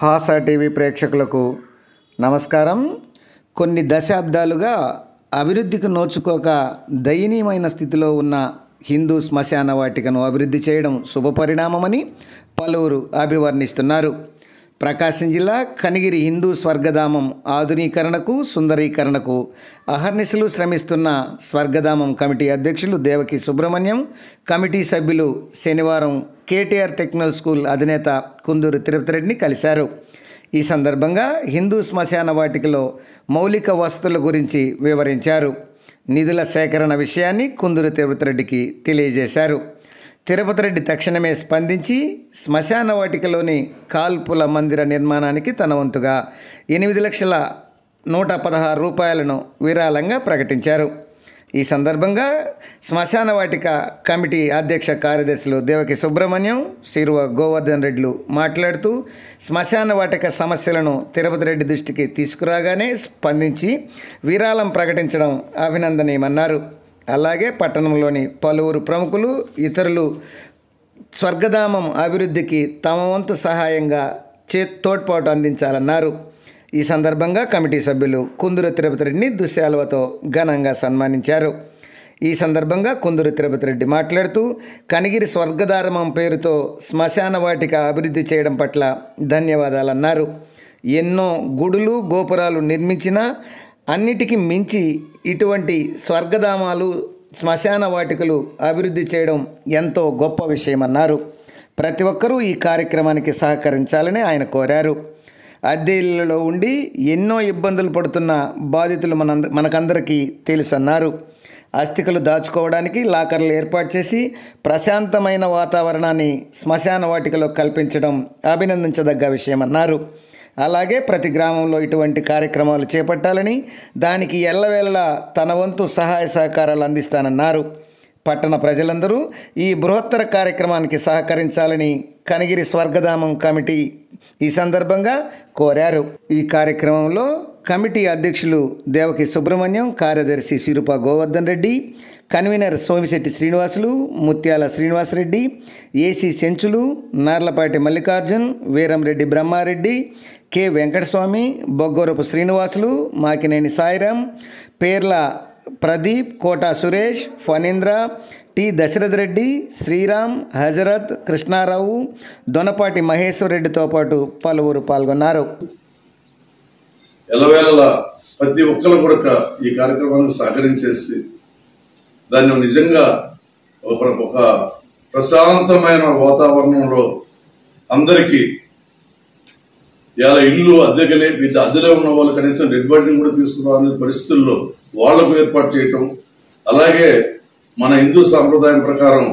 హాసా TV ప్రేక్షకులకు నమస్కారం కొన్ని దశాబ్దాలుగా అభివృద్ధికి నోచుకోక దయనీయమైన స్థితిలో ఉన్న హిందూ శ్మశాన వాటికను అభివృద్ధి చేయడం శుభపరిణామమని పలువురు అభివర్ణిస్తున్నారు ప్రకాశం జిల్లా కనిగిరి హిందూ స్వర్గధామం ఆధునీకరణకు సుందరీకరణకు అహర్నిశలు శ్రమిస్తున్న స్వర్గధామం కమిటీ అధ్యక్షులు దేవకి సుబ్రహ్మణ్యం కమిటీ సభ్యులు శనివారం కేటీఆర్ టెక్నికల్ స్కూల్ అధినేత కుందూరు తిరుపతి రెడ్డిని కలిశారు ఈ సందర్భంగా హిందూ శ్మశాన వాటికలో మౌలిక వసతుల గురించి వివరించారు నిధుల సేకరణ విషయాన్ని కుందూరు తిరుపతి రెడ్డికి తెలియజేశారు తిరుపతి రెడ్డి తక్షణమే స్పందించి శ్మశాన వాటికలోని కాల్పుల మందిర నిర్మాణానికి తన వంతుగా ఎనిమిది లక్షల నూట పదహారు రూపాయలను విరాళంగా ప్రకటించారు ఈ సందర్భంగా శ్మశాన వాటిక కమిటీ అధ్యక్ష కార్యదర్శులు దేవకి సుబ్రహ్మణ్యం శిరువ గోవర్ధన్ రెడ్డిలు మాట్లాడుతూ శ్మశాన వాటిక సమస్యలను తిరుపతి రెడ్డి దృష్టికి తీసుకురాగానే స్పందించి విరాళం ప్రకటించడం అభినందనీయమన్నారు అలాగే పట్టణంలోని పలువురు ప్రముఖులు ఇతరులు స్వర్గధామం అభివృద్ధికి తమ వంతు సహాయంగా చే తోడ్పాటు అందించాలన్నారు ఈ సందర్భంగా కమిటీ సభ్యులు కుందూరు తిరుపతి రెడ్డిని దుశ్శాలువతో ఘనంగా సన్మానించారు ఈ సందర్భంగా కుందూరు తిరుపతి రెడ్డి మాట్లాడుతూ కనిగిరి స్వర్గధారమం పేరుతో శ్మశాన వాటిక అభివృద్ధి చేయడం పట్ల ధన్యవాదాలన్నారు ఎన్నో గుడులు గోపురాలు నిర్మించినా అన్నిటికీ మించి ఇటువంటి స్వర్గధామాలు శ్మశాన వాటికలు అభివృద్ధి చేయడం ఎంతో గొప్ప విషయమన్నారు ప్రతి ఒక్కరూ ఈ కార్యక్రమానికి సహకరించాలని ఆయన కోరారు అద్దె ఇళ్లలో ఉండి ఎన్నో ఇబ్బందులు పడుతున్న బాధితులు మన మనకందరికీ తెలుసన్నారు అస్థికలు దాచుకోవడానికి లాకర్లు ఏర్పాటు చేసి ప్రశాంతమైన వాతావరణాన్ని శ్మశాన వాటికలో కల్పించడం అభినందించదగ్గ విషయమన్నారు అలాగే ప్రతి గ్రామంలో ఇటువంటి కార్యక్రమాలు చేపట్టాలని దానికి ఎల్లవేళలా తన వంతు సహాయ సహకారాలు అందిస్తానన్నారు పట్టణ ప్రజలందరూ ఈ బృహత్తర కార్యక్రమానికి సహకరించాలని కనిగిరి స్వర్గధామం కమిటీ ఈ సందర్భంగా కోరారు ఈ కార్యక్రమంలో కమిటీ అధ్యక్షులు దేవకి సుబ్రహ్మణ్యం కార్యదర్శి సిరుప గోవర్ధన్ రెడ్డి కన్వీనర్ సోమిశెట్టి శ్రీనివాసులు ముత్యాల శ్రీనివాసరెడ్డి ఏసీ సెంచులు నార్లపాటి మల్లికార్జున్ వీరంరెడ్డి బ్రహ్మారెడ్డి కె వెంకటస్వామి బొగ్గోరపు శ్రీనివాసులు మాకినేని సాయిరాం పేర్ల ప్రదీప్ కోటా సురేష్ ఫణీంద్ర టి దశరథ్ రెడ్డి శ్రీరామ్ హజరత్ కృష్ణారావు దొనపాటి మహేశ్వర్ రెడ్డితో పాటు పలువురు పాల్గొన్నారు ఎలవేళలా ప్రతి ఒక్కరు కూడా ఈ కార్యక్రమాన్ని సహకరించేసి దాన్ని నిజంగా ఒక ఒక ప్రశాంతమైన వాతావరణంలో అందరికీ ఇలా ఇల్లు అద్దెకలే వీటి అద్దెలో ఉన్న వాళ్ళు కనీసం డెడ్ బాడీని కూడా తీసుకురావాలనే పరిస్థితుల్లో వాళ్లకు ఏర్పాటు చేయటం అలాగే మన హిందూ సాంప్రదాయం ప్రకారం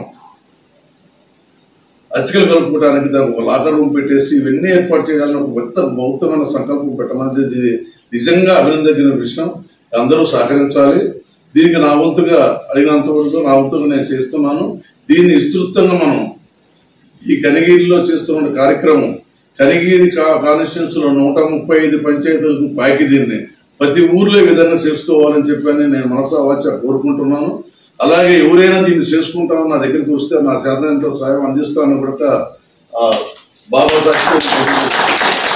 అసికలు కలుపుకోవడానికి దానికి ఒక లాకర్ రూమ్ పెట్టేసి ఇవన్నీ ఏర్పాటు చేయాలని ఒక పెద్ద బౌద్ధమైన సంకల్పం పెట్టమనేది ఇది నిజంగా అభినందగిన విషయం అందరూ సహకరించాలి దీనికి నా వంతుగా అడిగినంత వరకు నా వంతుగా నేను చేస్తున్నాను దీన్ని విస్తృతంగా మనం ఈ కనిగిరిలో చేస్తున్న కార్యక్రమం కనిగిరి కాన్స్టిట్యూన్స్ లో నూట ముప్పై ఐదు పంచాయతీలకు పాకి దీన్ని ప్రతి ఊర్లో ఈ విధంగా చేసుకోవాలని చెప్పని నేను మనసా వాచ కోరుకుంటున్నాను అలాగే ఎవరైనా దీన్ని చేసుకుంటామని నా దగ్గరికి వస్తే నా చేతనంత సాయం అందిస్తానని కూడా ఆ, బాబా సాక్షి